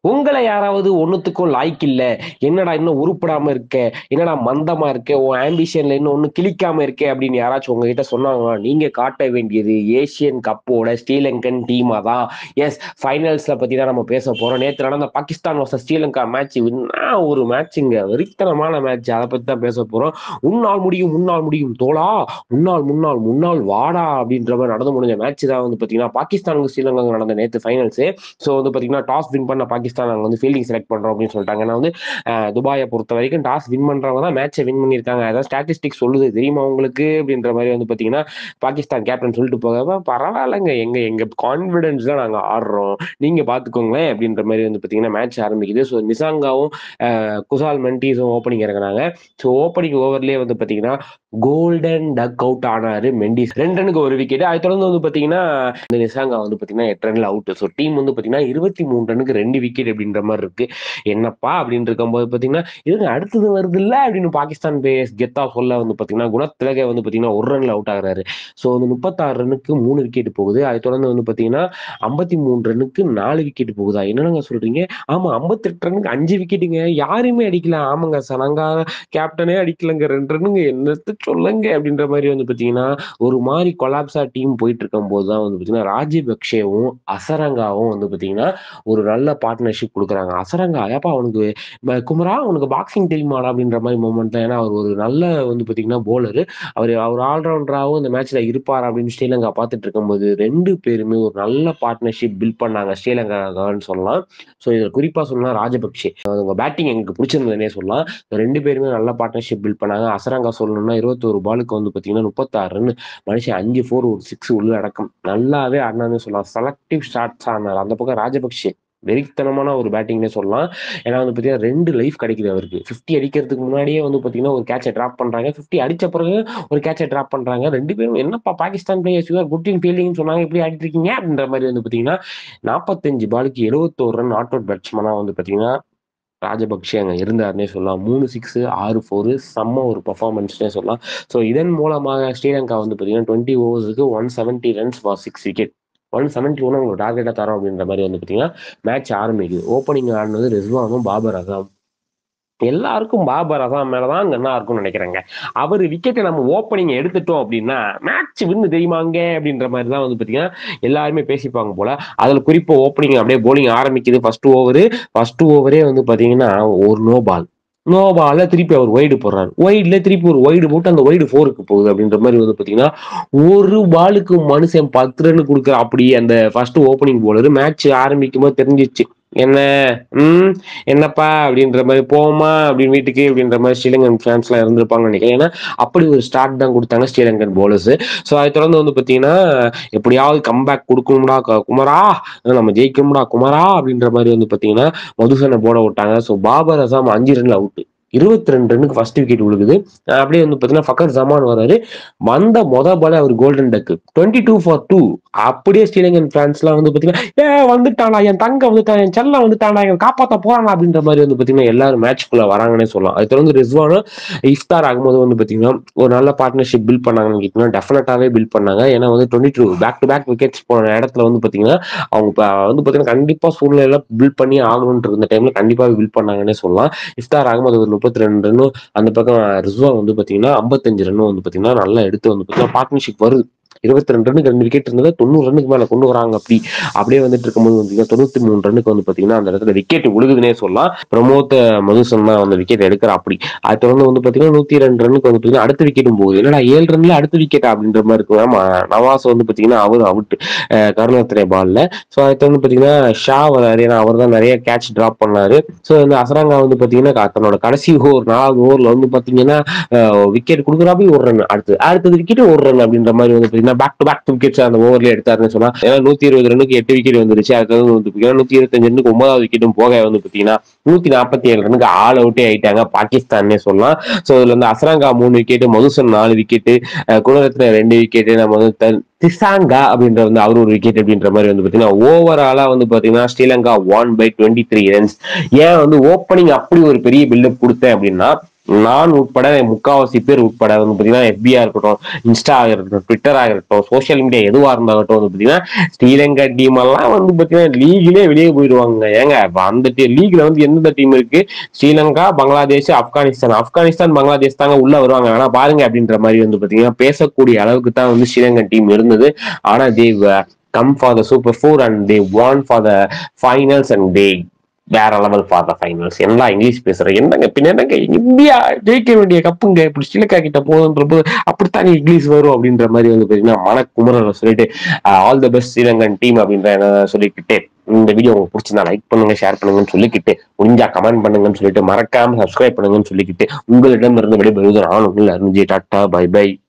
உங்களை யாராவது ஒன்றுத்துக்கும் லாய்க்கு இல்ல என்னடா இன்னும் உருப்படாம இருக்க என்னடா மந்தமா இருக்க உன் ஆம்பிஷன்ல இன்னும் ஒன்றும் கிளிக்காம இருக்கே அப்படின்னு யாராச்சும் உங்ககிட்ட சொன்னாங்கன்னா நீங்க காட்ட வேண்டியது ஏசியன் கப்போட ஸ்ரீலங்கன் டீமா தான் எஸ் ஃபைனல்ஸ்ல பத்தி தான் நம்ம பேச போறோம் நேற்று நடந்த பாகிஸ்தான் வர்சஸ் ஸ்ரீலங்கா மேட்ச் ஒரு மேட்சுங்க வெறித்தனமான மேட்ச் அதை பத்தி தான் பேச போறோம் உன்னால் முடியும் முன்னால் முடியும் தோளா முன்னாள் முன்னாள் முன்னாள் வாடா அப்படின்ற மாதிரி நடந்து முடிஞ்ச மேட்ச் தான் வந்து பாத்தீங்கன்னா பாகிஸ்தானுக்கு ஸ்ரீலங்கா நடந்த நேற்று ஃபைனல்ஸ் ஸோ வந்து பாத்தீங்கன்னா டாஸ் வின் பண்ண பாகிஸ்தான் நாங்கள் வந்து ஃபீல்டிங் செலக்ட் பண்றோம் அப்படின்னு சொல்லிட்டாங்க ஏன்னா வந்து அஹ், துபாயை பொறுத்த வரைக்கும் டாஸ் வின் பண்றவங்க தான் மேட்சை வின் பண்ணியிருக்காங்க அதாவது ஸ்டாட்டிஸ்டிக்ஸ் சொல்லுது தெரியுமா உங்களுக்கு அப்படின்ற மாதிரி வந்து பாத்தீங்கன்னா பாகிஸ்தான் கேப்டன் சொல்லிட்டு போக பரவாயில்லைங்க எங்க எங்க கான்ஃபிடன்ஸ் தான் நாங்க ஆடுறோம் நீங்க பாத்துக்கோங்களேன் அப்படின்ற மாதிரி வந்து பாத்தீங்கன்னா மேட்ச் ஆரம்பிக்குது ஸோ நிசாங்காவும் அஹ், குசால் மென்டிஸும் ஓப்பனிங் இறங்குனாங்க ஸோ ஓப்பனிங் ஓவர்லேயே வந்து பாத்தீங்கன்னா கோல்டன் டக் அவுட் ஆனாரு மெண்டிஸ் ரெண்டு ரனுக்கு ஒரு விக்கெட் அதை தொடர்ந்து வந்து பாத்தீங்கன்னா இந்த நிசாங்கா வந்து பாத்தீங்கன்னா எட்டு ரன்ல அவுட் ஸோ டீம் வந்து பாத்தீங்கன்னா இருபத்தி மூணு ரனுக்கு ரெண்டு விக்கெட் அப்படின்ற மாதிரி இருக்கு என்னப்பா அப்படின்னு இருக்கும்போது பாத்தீங்கன்னா இதுங்க அடுத்தது வருது இல்ல அப்படின்னு பாகிஸ்தான் பேஸ் கெத்தா சொல்ல வந்து பாத்தீங்கன்னா குணத்திலக வந்து பாத்தீங்கன்னா ஒரு ரன்ல அவுட் ஆகுறாரு ஸோ வந்து முப்பத்தாறு ரன்னுக்கு மூணு விக்கெட் போகுது அதை தொடர்ந்து வந்து பாத்தீங்கன்னா ஐம்பத்தி மூணு ரன்னுக்கு நாலு விக்கெட் போகுதா என்னங்க சொல்றீங்க ஆமா ஐம்பத்தெட்டு ரன்னுக்கு அஞ்சு விக்கெட்டுங்க யாருமே அடிக்கல ஆமாங்க சனங்கா கேப்டனே அடிக்கலங்க ரெண்டு ரன்னுங்க என்னத்து சொல்லுங்க அப்படின்ற மாதிரி வந்து பாத்தீங்கன்னா ஒரு மாதிரி கொலாப்ஸா டீம் போயிட்டு இருக்கும் போது தான் வந்து பாத்தீங்கன்னா ராஜபக்சேவும் அசரங்காவும் வந்து பாத்தீங்கன்னா ஒரு நல்ல பார்ட்னர்ஷிப் கொடுக்குறாங்க அசரங்கா ஏப்பா அவனுக்கு ம- குமரா உனக்கு பாக்ஸிங் தெரியுமாடா அப்படின்ற மாதிரி மூமெண்ட் தான் ஏன்னா அவர் ஒரு நல்ல வந்து பாத்தீங்கன்னா போலரு அவர் அவர் ஆல்ரவுண்டராகவும் இந்த மேட்ச்ல இருப்பார் அப்படின்னு ஸ்ரீலங்கா பார்த்துட்டு இருக்கும்போது ரெண்டு பேருமே ஒரு நல்ல பார்ட்னர்ஷிப் பில்ட் பண்ணாங்க ஸ்ரீலங்கான்னு சொல்லலாம் ஸோ இதில் குறிப்பா சொல்லலாம் ராஜபக்சே அவங்க பேட்டிங் எனக்கு பிடிச்சிருந்ததுனே சொல்லலாம் ரெண்டு பேருமே நல்ல பார்ட்னர்ஷிப் பில்ட் பண்ணாங்க அசரங்கா சொல்லணும்னா இருபத்தோரு பாலுக்கு வந்து பாத்தீங்கன்னா முப்பத்தாறு ரன் மனுஷன் அஞ்சு ஃபோர் ஒரு சிக்ஸ் உள்ள அடக்கம் நல்லாவே ஆடினான்னு சொல்லலாம் செலக்டிவ் ஷாட்ஸ் ஆனார் அந்த பக்கம் ராஜபக்சே வெறித்தனமான ஒரு பேட்டிங்னே சொல்லலாம் ஏன்னா வந்து பார்த்தீங்கன்னா ரெண்டு லைஃப் கிடைக்குது அவருக்கு ஃபிஃப்டி அடிக்கிறதுக்கு முன்னாடியே வந்து பார்த்தீங்கன்னா ஒரு கேட்சை ட்ராப் பண்ணுறாங்க ஃபிஃப்டி அடிச்ச பிறகு ஒரு கேட்சை ட்ராப் பண்ணுறாங்க ரெண்டு பேரும் என்னப்பா Pakistan players you're good in fielding சொன்னாங்க எப்படி ஆடிட்டு இருக்கீங்க அப்படின்ற மாதிரி வந்து பார்த்தீங்கன்னா நாற்பத்தஞ்சு பாலுக்கு எழுபத்தோரு ரன் நாட் அவுட் பேட்ஸ்மனாக வந்து பார்த்தீங்கன்னா ராஜபக்ஷே அங்கே இருந்தாருன்னே சொல்லலாம் மூணு சிக்ஸ் ஆறு ஃபோரு செம்ம ஒரு பர்ஃபார்மன்ஸ்னே சொல்லலாம் ஸோ இதன் மூலமாக ஸ்ரீலங்கா வந்து பார்த்தீங்கன்னா டுவெண்ட்டி ஓவர்ஸுக்கு one seventy runs for six wicket one seventy one உங்களுக்கு டார்கெட்டாக தரோம் அப்படின்ற மாதிரி வந்து பார்த்தீங்கன்னா மேட்ச் ஆரம்பிக்குது ஓப்பனிங் ஆடினது ரிஸ்வானும் பாபர் அசாம் எல்லாருக்கும் பாபர் அசாம் மேலதான் கண்ணா இருக்கும்னு நினைக்கிறேங்க அவர் விக்கெட்டை நம்ம ஓப்பனிங் எடுத்துட்டோம் அப்படின்னா மேட்ச் வின்னு தெரியுமாங்க அப்படின்ற மாதிரி தான் வந்து பாத்தீங்கன்னா எல்லாருமே பேசிப்பாங்க போல அதுல குறிப்பா ஓப்பனிங் அப்படியே போலிங் ஆரம்பிக்குது ஃபர்ஸ்ட் ஓவரு ஃபர்ஸ்ட் ஓவரே வந்து பாத்தீங்கன்னா ஒரு நோ பால் நோ பால்ல திருப்பி அவர் ஒய்டு போடுறாரு ஒய்டுல திருப்பி ஒரு ஒய்டு போட்டு அந்த ஒய்டு ஃபோருக்கு போகுது அப்படின்ற மாதிரி வந்து பாத்தீங்கன்னா ஒரு பாலுக்கு மனுஷன் பத்து ரன் கொடுக்குற அப்படி அந்த ஃபர்ஸ்ட் ஓப்பனிங் போலரு மேட்ச் ஆரம்பிக்கும் போது தெரிஞ்சிச்சு என்ன ம் என்னப்பா அப்படின்ற மாதிரி போமா அப்படின்னு வீட்டுக்கு அப்படின்ற மாதிரி ஸ்ரீலங்கன் ஃபேன்ஸ்லாம் இருந்திருப்பாங்கன்னு நினைக்கிறேன் ஏன்னா அப்படி ஒரு ஸ்டார்ட் தான் கொடுத்தாங்க ஸ்ரீலங்கன் போலர்ஸ் ஸோ அதை தொடர்ந்து வந்து பார்த்தீங்கன்னா எப்படியாவது கம்பேக் கொடுக்கணும்டா க- குமரா நம்ம ஜெயிக்கணும்டா குமரா அப்படின்ற மாதிரி வந்து பார்த்தீங்கன்னா மதுசனை போட விட்டாங்க ஸோ பாபர் அசாம் அஞ்சு ரன்ல அவுட் இருபத்தி ரெண்டு ரன்னுக்கு ஃபர்ஸ்ட் விக்கெட் விழுகுது அஹ் அப்படியே வந்து பார்த்தீங்கன்னா ஃபக்கர் ஜமான் வராரு வந்த மொத பால அவர் golden duck twenty two for two அப்படியே ஸ்ரீலங்கன் ஃபேன்ஸ்லாம் வந்து பார்த்தீங்கன்னா ஏ வந்துட்டானா என் தங்க வந்துட்டான் என் செல்லம் வந்துட்டானா என் காப்பாத்த போறானா அப்படின்ற மாதிரி வந்து பாத்தீங்கன்னா எல்லாரும் மேட்ச்க்குள்ள வராங்கன்னே சொல்லலாம் அது தொடர்ந்து ரிஸ்வானும் இஃப்தார் ஆகும்போது வந்து பாத்தீங்கன்னா ஒரு நல்ல பார்ட்னர்ஷிப் பில்ட் பண்ணாங்கன்னு கேட்டீங்கன்னா டெஃபினட்டாவே பில்ட் பண்ணாங்க ஏன்னா வந்து twenty two back to back wickets போன இடத்துல வந்து பாத்தீங்கன்னா அவங்க இப்ப வந்து பாத்தீங்கன்னா கண்டிப்பா சூழ்நிலை பில்ட் பண்ணி ஆகணும்ன்ற இருந்த டைம்ல கண்டிப்பா பில்ட் பண்ணாங்கன்னே சொல்லலாம் இஃப்தார் ஆகும்போது ஒரு முப்பத்தி ரெண்டு ரன்னும் அந்த பக்கம் ரிஸ்வான் வந்து பாத்தீங்கன்னா ஐம்பத்தஞ்சு ரன்னும் வந்து பாத்தீங்கன்னா நல்லா எடுத்து வந்து பாத்தீங்கன்னா பார்ட்னர்ஷிப் வருது இருபத்தி ரெண்டு ரன்னுக்கு ரெண்டு விக்கெட் இருந்தது தொண்ணூறு ரன்னுக்கு மேல கொண்டு வராங்க அப்படி அப்படியே வந்துட்டு இருக்கும்போது வந்து தொண்ணூத்தி மூணு ரன்னுக்கு வந்து பாத்தீங்கன்னா அந்த இடத்துல விக்கெட் விழுகுதுன்னே சொல்லலாம் பிரமோத் மதுசன் தான் அந்த விக்கெட் எடுக்கிற அப்படி அது தொடர்ந்து வந்து பாத்தீங்கன்னா நூத்தி ரெண்டு ரன்னுக்கு வந்து பாத்தீங்கன்னா அடுத்த விக்கெட்டும் போகுது என்னடா ஏழு ரன்ல அடுத்த விக்கெட் அப்படின்ற மாதிரி இருக்கும் ஆமா நவாஸ் வந்து பாத்தீங்கன்னா அவர் அவுட் கருணாத்திரை பால்ல ஸோ அது வந்து பாத்தீங்கன்னா ஷா வராரு ஏன்னா அவர் தான் நிறைய கேட்ச் டிராப் பண்ணாரு ஸோ இந்த அசராங்கா வந்து பாத்தீங்கன்னா க- தன்னோட கடைசி ஓவர் நாலாவது ஓவர்ல வந்து பாத்தீங்கன்னா விக்கெட் கொடுக்குறாப்பி ஒரு ரன் அடுத்து அடுத்தது விக்கெட் ஒரு ரன் அப்படின்ற மாதிரி வந்து பாத்தீங்கன்னா பேக் டு பேக் விக்கெட்ஸ் அந்த ஓவர்ல எடுத்தாருன்னு சொன்னா ஏன்னா நூத்தி இருபது ரன்னுக்கு எட்டு விக்கெட் வந்துருச்சு அடுத்தது வந்து பாத்தீங்கன்னா நூத்தி இருபத்தஞ்சு ரன்னுக்கு ஒன்பதாவது விக்கெட்டும் போக வந்து பாத்தீங்கன்னா நூத்தி நாற்பத்தி ஏழு ரன்னுக்கு ஆல் அவுட்டே ஆயிட்டாங்க பாகிஸ்தான்னே சொல்லலாம் ஸோ இதுல வந்து அசராங்கா மூணு விக்கெட் மதுசன் நாலு விக்கெட் குணரத்ன ரெண்டு விக்கெட் நம்ம வந்து த- திசாங்கா அப்படின்ற வந்து அவர் ஒரு விக்கெட் அப்படின்ற மாதிரி வந்து பாத்தீங்கன்னா ஓவராலா வந்து பாத்தீங்கன்னா Sri Lanka one by twenty three runs ஏன் வந்து ஓப்பனிங் அப்படி ஒரு பெரிய பில்டப் கொடுத்தேன் அப்படின்னா நான் உட்பட முக்காவாசி பேர் உட்பட வந்து பாத்தீங்கன்னா எஃபியா இருக்கட்டும் இன்ஸ்டா இருக்கட்டும் ட்விட்டர் இருக்கட்டும் சோஷியல் மீடியா எதுவா இருந்தாகட்டும் வந்து பாத்தீங்கன்னா ஸ்ரீலங்கா டீம் எல்லாம் வந்து பாத்தீங்கன்னா லீக்லயே வெளியே போயிடுவாங்க ஏங்க அப்ப அந்த லீக்ல வந்து எந்தெந்த டீம் இருக்கு ஸ்ரீலங்கா பங்களாதேஷ் ஆப்கானிஸ்தான் ஆப்கானிஸ்தான் பங்களாதேஷ் தாங்க உள்ள வருவாங்க வேணா பாருங்க அப்படின்ற மாதிரி வந்து பாத்தீங்கன்னா பேசக்கூடிய அளவுக்கு தான் வந்து ஸ்ரீலங்கன் டீம் இருந்தது ஆனா they came for the super four and they won for the finals and they வேற லெவல் ஃபார் த ஃபைனல்ஸ் எல்லாம் இங்கிலீஷ் பேசுற என்னங்க பின்ன என்னங்க இந்தியா ஜெயிக்க வேண்டிய கப்புங்க இப்படி ஸ்ரீலங்கா கிட்ட போகுன்றப்போ அப்படித்தான் இங்கிலீஷ் வரும் அப்படின்ற மாதிரி வந்து பாத்தீங்கன்னா மனக்குமுறல சொல்லிட்டு all the best Sri Lankan team அப்படின்ற என்ன சொல்லிக்கிட்டு இந்த வீடியோ உங்களுக்கு பிடிச்சிருந்தா லைக் பண்ணுங்க ஷேர் பண்ணுங்கன்னு சொல்லிக்கிட்டு முடிஞ்சா கமெண்ட் பண்ணுங்கன்னு சொல்லிட்டு மறக்காம சப்ஸ்கிரைப் பண்ணுங்கன்னு சொல்லிக்கிட்டு உங்களிடம் இருந்து விடைபெறுவது நான் உங்கள் அருண்ஜி டாட்டா பை பை